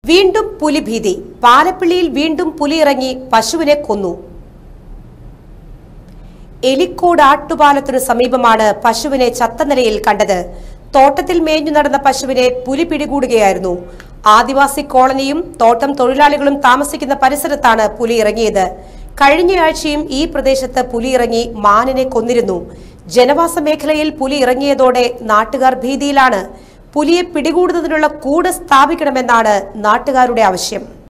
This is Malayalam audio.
വീണ്ടും പുലിഭീതി പാലപ്പിള്ളിയിൽ വീണ്ടും പുലി ഇറങ്ങി പശുവിനെ കൊന്നു എലിക്കോട് ആട്ടുപാലത്തിനു സമീപമാണ് പശുവിനെ ചത്ത നിലയിൽ കണ്ടത് തോട്ടത്തിൽ മേഞ്ഞു നടന്ന പശുവിനെ പുലി പിടികൂടുകയായിരുന്നു ആദിവാസി കോളനിയും തോട്ടം തൊഴിലാളികളും താമസിക്കുന്ന പരിസരത്താണ് പുലി ഇറങ്ങിയത് കഴിഞ്ഞയാഴ്ചയും ഈ പ്രദേശത്ത് പുലി ഇറങ്ങി മാനിനെ കൊന്നിരുന്നു ജനവാസ മേഖലയിൽ പുലി ഇറങ്ങിയതോടെ നാട്ടുകാർ ഭീതിയിലാണ് പുലിയെ പിടികൂടുന്നതിനുള്ള കൂട് സ്ഥാപിക്കണമെന്നാണ് നാട്ടുകാരുടെ ആവശ്യം